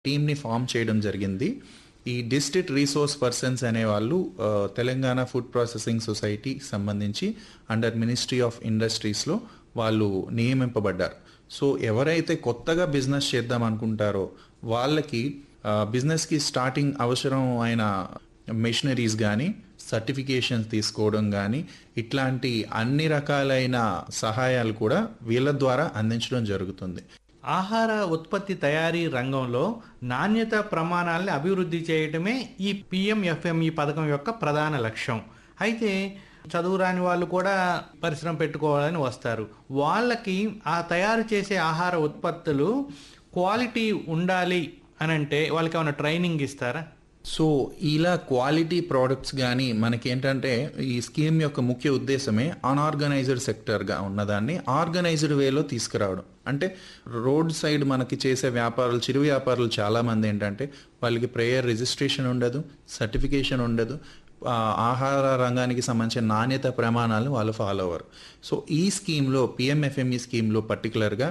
టీమ్ని ఫామ్ చేయడం జరిగింది ఈ డిస్ట్రిక్ట్ రీసోర్స్ పర్సన్స్ అనే వాళ్ళు ఆ, తెలంగాణ ఫుడ్ ప్రాసెసింగ్ సొసైటీ సంబంధించి అండర్ మినిస్ట్రీ ఆఫ్ ఇండస్ట్రీస్లో వాళ్ళు నియమింపబడ్డారు సో ఎవరైతే కొత్తగా బిజినెస్ చేద్దాం అనుకుంటారో వాళ్ళకి ఆ, బిజినెస్కి స్టార్టింగ్ అవసరం అయిన మెషినరీస్ కానీ సర్టిఫికేషన్స్ తీసుకోవడం కానీ ఇట్లాంటి అన్ని రకాలైన సహాయాలు కూడా వీళ్ళ ద్వారా అందించడం జరుగుతుంది ఆహార ఉత్పత్తి తయారీ రంగంలో నాణ్యత ప్రమాణాలని అభివృద్ధి చేయడమే ఈ పిఎంఎఫ్ఎంఈ పథకం యొక్క ప్రధాన లక్ష్యం అయితే చదువు రాని వాళ్ళు కూడా పరిశ్రమ పెట్టుకోవాలని వస్తారు వాళ్ళకి ఆ తయారు చేసే ఆహార ఉత్పత్తులు క్వాలిటీ ఉండాలి అని అంటే వాళ్ళకి ఏమైనా ట్రైనింగ్ ఇస్తారా సో ఇలా క్వాలిటీ ప్రోడక్ట్స్ కానీ మనకేంటంటే ఈ స్కీమ్ యొక్క ముఖ్య ఉద్దేశమే అన్ఆర్గనైజ్డ్ సెక్టర్గా ఉన్నదాన్ని ఆర్గనైజ్డ్ వేలో తీసుకురావడం అంటే రోడ్ సైడ్ మనకి చేసే వ్యాపారులు చిరు వ్యాపారులు చాలామంది ఏంటంటే వాళ్ళకి ప్రేయర్ రిజిస్ట్రేషన్ ఉండదు సర్టిఫికేషన్ ఉండదు ఆ, ఆహార రంగానికి సంబంధించిన నాణ్యత ప్రమాణాలను వాళ్ళు ఫాలో అవ్వరు సో ఈ స్కీమ్లో పిఎంఎఫ్ఎంఈ స్కీమ్లో పర్టికులర్గా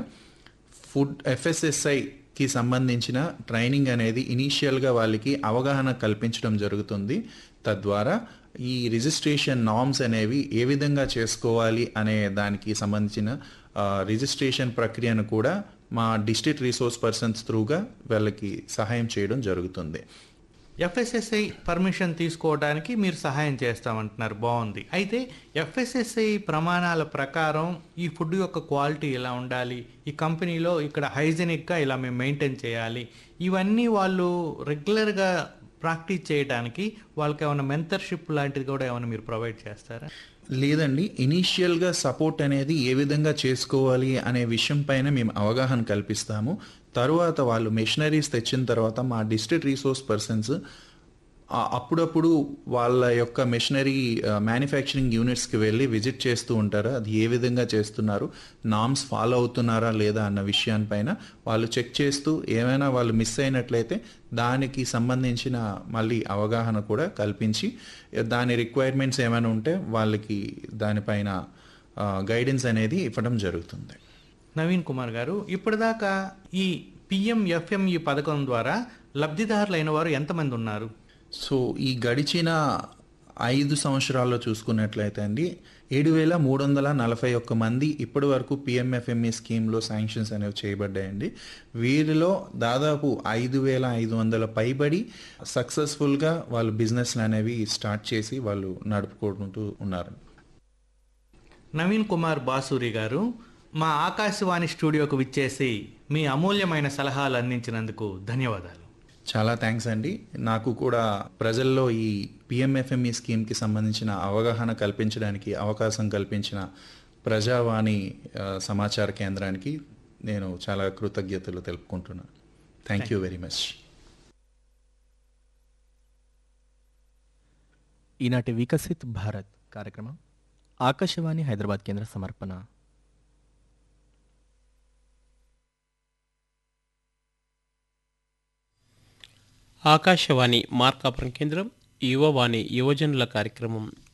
ఫుడ్ ఎఫ్ఎస్ఎస్ఐకి సంబంధించిన ట్రైనింగ్ అనేది ఇనీషియల్గా వాళ్ళకి అవగాహన కల్పించడం జరుగుతుంది తద్వారా ఈ రిజిస్ట్రేషన్ నామ్స్ అనేవి ఏ విధంగా చేసుకోవాలి అనే దానికి సంబంధించిన ఆ, రిజిస్ట్రేషన్ ప్రక్రియను కూడా మా డిస్ట్రిక్ట్ రిసోర్స్ పర్సన్స్ త్రూగా వాళ్ళకి సహాయం చేయడం జరుగుతుంది ఎఫ్ఎస్ఎస్ఐ పర్మిషన్ తీసుకోవడానికి మీరు సహాయం చేస్తామంటున్నారు బాగుంది అయితే ఎఫ్ఎస్ఎస్ఐ ప్రమాణాల ప్రకారం ఈ ఫుడ్ యొక్క క్వాలిటీ ఇలా ఉండాలి ఈ కంపెనీలో ఇక్కడ హైజెనిక్గా ఇలా మేము మెయింటైన్ చేయాలి ఇవన్నీ వాళ్ళు రెగ్యులర్గా ప్రాక్టీస్ చేయడానికి వాళ్ళకి ఏమైనా మెంటర్షిప్ లాంటిది కూడా ఏమైనా మీరు ప్రొవైడ్ చేస్తారా లేదండి ఇనీషియల్గా సపోర్ట్ అనేది ఏ విధంగా చేసుకోవాలి అనే విషయం పైన మేము అవగాహన కల్పిస్తాము తరువాత వాళ్ళు మెషినరీస్ తెచ్చిన తర్వాత మా డిస్ట్రిక్ట్ రీసోర్స్ పర్సన్స్ అప్పుడప్పుడు వాళ్ళ యొక్క మెషినరీ మ్యానుఫ్యాక్చరింగ్ యూనిట్స్కి వెళ్ళి విజిట్ చేస్తూ ఉంటారు అది ఏ విధంగా చేస్తున్నారు నామ్స్ ఫాలో అవుతున్నారా లేదా అన్న విషయాన్పైన వాళ్ళు చెక్ చేస్తూ ఏమైనా వాళ్ళు మిస్ అయినట్లయితే దానికి సంబంధించిన మళ్ళీ అవగాహన కూడా కల్పించి దాని రిక్వైర్మెంట్స్ ఏమైనా ఉంటే వాళ్ళకి దానిపైన గైడెన్స్ అనేది ఇవ్వడం జరుగుతుంది నవీన్ కుమార్ గారు ఇప్పటిదాకా ఈ పిఎంఎఫ్ఎంఈ పథకం ద్వారా లబ్ధిదారులైన వారు ఎంతమంది ఉన్నారు సో ఈ గడిచిన ఐదు సంవత్సరాల్లో చూసుకున్నట్లయితే అండి ఏడు వేల మూడు వందల నలభై ఒక్క మంది ఇప్పటి వరకు పిఎంఎఫ్ఎంఈ స్కీమ్లో శాంక్షన్స్ అనేవి చేయబడ్డాయండి వీరిలో దాదాపు ఐదు వేల ఐదు వందల పైబడి సక్సెస్ఫుల్గా వాళ్ళు బిజినెస్లు అనేవి స్టార్ట్ చేసి వాళ్ళు నడుపుకుంటూ ఉన్నారు నవీన్ కుమార్ బాసూరి గారు మా ఆకాశవాణి స్టూడియోకు విచ్చేసి మీ అమూల్యమైన సలహాలు అందించినందుకు ధన్యవాదాలు చాలా థ్యాంక్స్ అండి నాకు కూడా ప్రజల్లో ఈ పిఎంఎఫ్ఎంఈ స్కీమ్కి సంబంధించిన అవగాహన కల్పించడానికి అవకాశం కల్పించిన ప్రజావాణి ఆ, సమాచార కేంద్రానికి నేను చాలా కృతజ్ఞతలు తెలుపుకుంటున్నాను థ్యాంక్ యూ వెరీ మచ్ ఈనాటి వికసిత్ భారత్ కార్యక్రమం ఆకాశవాణి హైదరాబాద్ కేంద్ర సమర్పణ ఆకాశవాణి మార్కాపురం కేంద్రం యువవాణి యువజనుల కార్యక్రమం